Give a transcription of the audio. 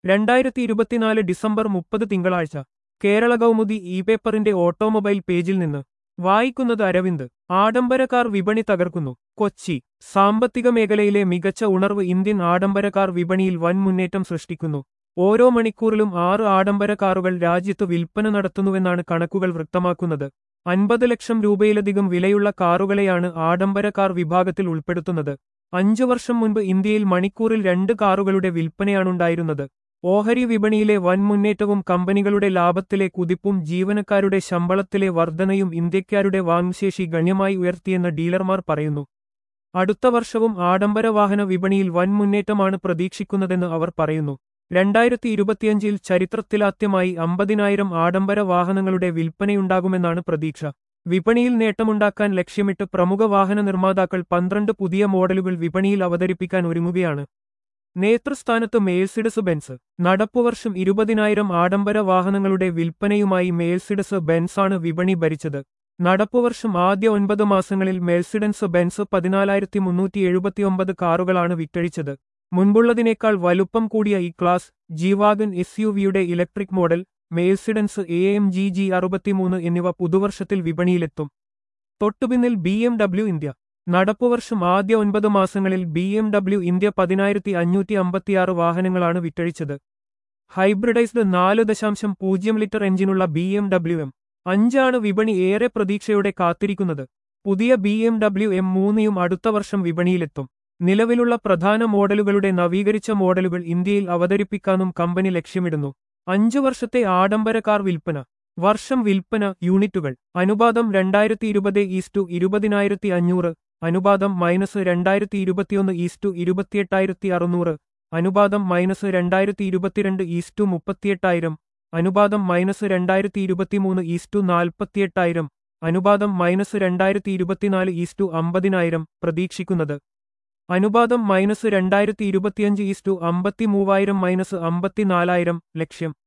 രണ്ടായിരത്തി ഇരുപത്തിനാല് ഡിസംബർ മുപ്പത് തിങ്കളാഴ്ച കേരള കൗമുദി ഇ പേപ്പറിന്റെ ഓട്ടോമൊബൈൽ പേജിൽ നിന്ന് വായിക്കുന്നത് അരവിന്ദ് ആഡംബരക്കാർ വിപണി തകർക്കുന്നു കൊച്ചി സാമ്പത്തിക മേഖലയിലെ മികച്ച ഉണർവ് ഇന്ത്യൻ ആഡംബരക്കാർ വിപണിയിൽ വൻ മുന്നേറ്റം സൃഷ്ടിക്കുന്നു ഓരോ മണിക്കൂറിലും ആറ് ആഡംബര കാറുകൾ രാജ്യത്ത് വിൽപ്പന നടത്തുന്നുവെന്നാണ് കണക്കുകൾ വ്യക്തമാക്കുന്നത് അൻപത് ലക്ഷം രൂപയിലധികം വിലയുള്ള കാറുകളെയാണ് ആഡംബര കാർ വിഭാഗത്തിൽ ഉൾപ്പെടുത്തുന്നത് അഞ്ചു വർഷം മുൻപ് ഇന്ത്യയിൽ മണിക്കൂറിൽ രണ്ട് കാറുകളുടെ വിൽപ്പനയാണുണ്ടായിരുന്നത് ഓഹരി വിപണിയിലെ വൻ മുന്നേറ്റവും കമ്പനികളുടെ ലാഭത്തിലെ കുതിപ്പും ജീവനക്കാരുടെ ശമ്പളത്തിലെ വർധനയും ഇന്ത്യക്കാരുടെ വാങ്ങുശേഷി ഗണ്യമായി ഉയർത്തിയെന്ന് ഡീലർമാർ പറയുന്നു അടുത്ത വർഷവും ആഡംബര വാഹന വിപണിയിൽ വൻ മുന്നേറ്റമാണ് പ്രതീക്ഷിക്കുന്നതെന്ന് അവർ പറയുന്നു രണ്ടായിരത്തി ഇരുപത്തിയഞ്ചിൽ ചരിത്രത്തിലാദ്യമായി അമ്പതിനായിരം ആഡംബര വാഹനങ്ങളുടെ വിൽപ്പനയുണ്ടാകുമെന്നാണ് പ്രതീക്ഷ വിപണിയിൽ നേട്ടമുണ്ടാക്കാൻ ലക്ഷ്യമിട്ട് പ്രമുഖ വാഹന നിർമ്മാതാക്കൾ പന്ത്രണ്ട് പുതിയ മോഡലുകൾ വിപണിയിൽ അവതരിപ്പിക്കാൻ ഒരുങ്ങുകയാണ് നേതൃസ്ഥാനത്ത് മേഴ്സിഡസ് ബെൻസ് നടപ്പുവർഷം ഇരുപതിനായിരം ആഡംബര വാഹനങ്ങളുടെ വിൽപ്പനയുമായി മേഴ്സിഡസ് ബെൻസാണ് വിപണി ഭരിച്ചത് നടപ്പുവർഷം ആദ്യ ഒൻപത് മാസങ്ങളിൽ മേഴ്സിഡൻസ് ബെൻസ് പതിനാലായിരത്തി മുന്നൂറ്റി എഴുപത്തിയൊമ്പത് കാറുകളാണ് വിറ്റഴിച്ചത് മുൻപുള്ളതിനേക്കാൾ വലുപ്പം കൂടിയ ഈ ക്ലാസ് ജിവാഗൻ എസ് യു വിയുടെ electric model Mercedes A M G G അറുപത്തിമൂന്ന് എന്നിവ പുതുവർഷത്തിൽ വിപണിയിലെത്തും തൊട്ടുപിന്നിൽ ബി എം ഡബ്ല്യു ഇന്ത്യ നടപ്പുവർഷം ആദ്യ ഒൻപത് മാസങ്ങളിൽ ബി എം ഡബ്ല്യു ഇന്ത്യ പതിനായിരത്തി അഞ്ഞൂറ്റി അമ്പത്തിയാറ് വാഹനങ്ങളാണ് വിറ്റഴിച്ചത് ഹൈബ്രിഡൈസ്ഡ് നാല് ദശാംശം പൂജ്യം ലിറ്റർ എഞ്ചിനുള്ള ബി എം ഡബ്ല്യു എം അഞ്ചാണ് വിപണി ഏറെ പ്രതീക്ഷയോടെ കാത്തിരിക്കുന്നത് പുതിയ ബി എം ഡബ്ല്യു എം മൂന്നിയും അടുത്ത വർഷം വിപണിയിലെത്തും നിലവിലുള്ള പ്രധാന മോഡലുകളുടെ നവീകരിച്ച മോഡലുകൾ ഇന്ത്യയിൽ അവതരിപ്പിക്കാനും കമ്പനി ലക്ഷ്യമിടുന്നു അഞ്ചു വർഷത്തെ ആഡംബര കാർ വിൽപ്പന വർഷം വിൽപ്പന യൂണിറ്റുകൾ അനുപാതം രണ്ടായിരത്തി ഇരുപത് ഈസ്റ്റു ഇരുപതിനായിരത്തി അഞ്ഞൂറ് അനുപാതം മൈനസ് രണ്ടായിരത്തി ഇരുപത്തിയൊന്ന് ഈസ്റ്റു ഇരുപത്തിയെട്ടായിരത്തി അറുന്നൂറ് അനുപാതം മൈനസ് രണ്ടായിരത്തി ഇരുപത്തിരണ്ട് ഈസ്റ്റു മുപ്പത്തിയെട്ടായിരം അനുപാതം മൈനസ് രണ്ടായിരത്തി ഇരുപത്തിമൂന്ന് ഈസ്റ്റു നാൽപ്പത്തിയെട്ടായിരം അനുപാതം മൈനസ് രണ്ടായിരത്തി ഇരുപത്തിനാല് ഈസ്റ്റു അമ്പതിനായിരം പ്രതീക്ഷിക്കുന്നത് അനുപാതം മൈനസ് രണ്ടായിരത്തി ഇരുപത്തിയഞ്ച് ഈസ്റ്റു അമ്പത്തിമൂവായിരം മൈനസ് അമ്പത്തിനാലായിരം ലക്ഷ്യം